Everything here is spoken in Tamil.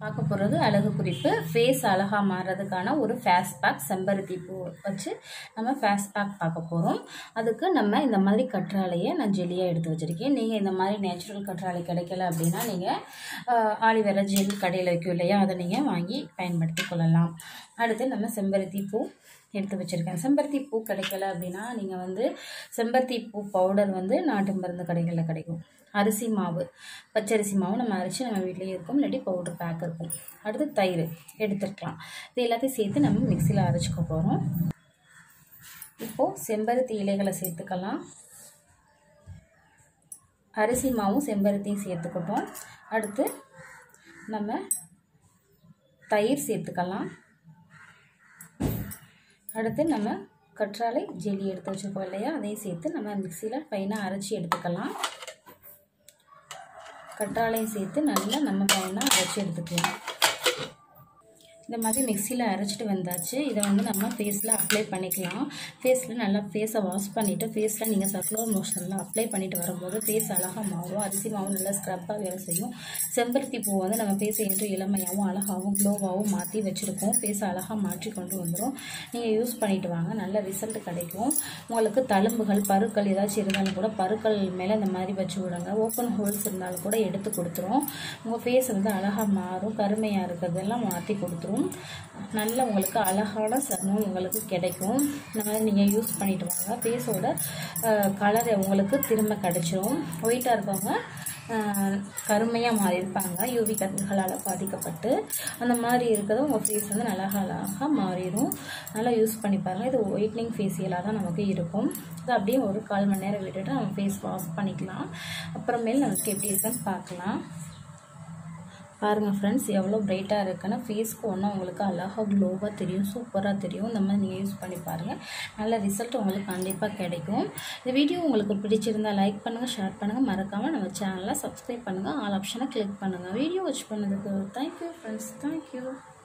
பார்க்க போகிறது அழகு குறிப்பு ஃபேஸ் அழகாக மாறுறதுக்கான ஒரு ஃபேஸ் பேக் செம்பருத்தி பூ வச்சு நம்ம ஃபேஸ் பேக் பார்க்க போகிறோம் அதுக்கு நம்ம இந்த மாதிரி கற்றாழையை நான் ஜெல்லியாக எடுத்து வச்சுருக்கேன் நீங்கள் இந்த மாதிரி நேச்சுரல் கற்றாழை கிடைக்கல அப்படின்னா நீங்கள் ஆலிவேரா ஜெல் கடையில் வைக்கும் இல்லையா அதை நீங்கள் வாங்கி பயன்படுத்தி கொள்ளலாம் அடுத்து நம்ம செம்பருத்தி பூ எடுத்து வச்சுருக்கேன் செம்பருத்தி பூ கிடைக்கல அப்படின்னா நீங்கள் வந்து செம்பருத்தி பூ பவுடர் வந்து நாட்டு மருந்து கடைகளில் கிடைக்கும் அரிசி மாவு பச்சரிசி மாவு நம்ம அரைச்சி நம்ம வீட்லேயே இருக்கும் இல்லாட்டி பவுடர் பேக் இருக்கும் அடுத்து தயிர் எடுத்துருக்கலாம் இது எல்லாத்தையும் சேர்த்து நம்ம மிக்சியில் அரைச்சிக்க போகிறோம் இப்போது செம்பருத்தி இலைகளை சேர்த்துக்கலாம் அரிசி மாவும் செம்பருத்தியும் சேர்த்துக்கிட்டோம் அடுத்து நம்ம தயிர் சேர்த்துக்கலாம் அடுத்து நம்ம கற்றாழை ஜெல்லி எடுத்து வச்சுருக்கோம் இல்லையா அதையும் சேர்த்து நம்ம மிக்சியில் ஃபைனாக அரைச்சி எடுத்துக்கலாம் கற்றாழையும் சேர்த்து நல்லா நம்ம ஃபைனாக அரைச்சி எடுத்துக்கலாம் இந்த மாதிரி மிக்சியில் அரைச்சிட்டு வந்தாச்சு இதை வந்து நம்ம ஃபேஸில் அப்ளை பண்ணிக்கலாம் ஃபேஸில் நல்லா ஃபேஸை வாஷ் பண்ணிவிட்டு ஃபேஸில் நீங்கள் சர்க்குலர் மோஷனில் அப்ளை பண்ணிட்டு வரும்போது ஃபேஸ் அழகாக மாறும் அரிசி மாவு நல்லா ஸ்க்ரப்பாக வேலை செய்யும் செம்பருத்தி பூ வந்து நம்ம ஃபேஸை என்று இளமையாகவும் அழகாகவும் க்ளோவாகவும் மாற்றி வச்சுருக்கோம் ஃபேஸை அழகாக மாற்றி கொண்டு வந்துடும் நீங்கள் யூஸ் பண்ணிட்டு வாங்க நல்ல ரிசல்ட் கிடைக்கும் உங்களுக்கு தழும்புகள் பருக்கள் ஏதாச்சும் இருந்தாலும் கூட பருக்கள் மேலே இந்த மாதிரி வச்சு விடுங்க ஓப்பன் ஹோல்ஸ் இருந்தாலும் கூட எடுத்து கொடுத்துரும் உங்கள் ஃபேஸ் வந்து அழகாக மாறும் கருமையாக இருக்கிறதெல்லாம் மாற்றி கொடுத்துரும் நல்ல உங்களுக்கு அழகான சர்மம் உங்களுக்கு கிடைக்கும் இந்த மாதிரி நீங்கள் யூஸ் பண்ணிட்டு வாங்க ஃபேஸோட கலர் உங்களுக்கு திரும்ப கிடைச்சிரும் ஒயிட்டாக இருக்கவங்க கருமையாக மாறி இருப்பாங்க யூவி கதிர்களால் பாதிக்கப்பட்டு அந்த மாதிரி இருக்கிறது உங்கள் ஃபேஸ் வந்து நல்லா அழகாக மாறிடும் நல்லா யூஸ் பண்ணி பாருங்கள் இது ஒயிட்னிங் ஃபேஷியலாக தான் நமக்கு இருக்கும் இது அப்படியே ஒரு கால் மணி நேரம் விட்டுட்டு நம்ம ஃபேஸ் வாஷ் பண்ணிக்கலாம் அப்புறமேல் நமக்கு எப்படி இருக்குன்னு பார்க்கலாம் பாருங்கள் ஃப்ரெண்ட்ஸ் எவ்வளோ பிரைட்டாக இருக்குன்னு ஃபேஸ்க்கு ஒன்றும் உங்களுக்கு அழகாக க்ளோவாக தெரியும் சூப்பராக தெரியும் இந்த மாதிரி நீங்கள் யூஸ் பண்ணி பாருங்கள் நல்ல ரிசல்ட் உங்களுக்கு கண்டிப்பாக கிடைக்கும் இந்த வீடியோ உங்களுக்கு பிடிச்சிருந்தால் லைக் பண்ணுங்கள் ஷேர் பண்ணுங்கள் மறக்காமல் நம்ம சேனலை சப்ஸ்கிரைப் பண்ணுங்கள் ஆல் ஆப்ஷனை கிளிக் பண்ணுங்கள் வீடியோ வாட்ச் பண்ணதுக்கு தேங்க்யூ ஃப்ரெண்ட்ஸ் தேங்க்யூ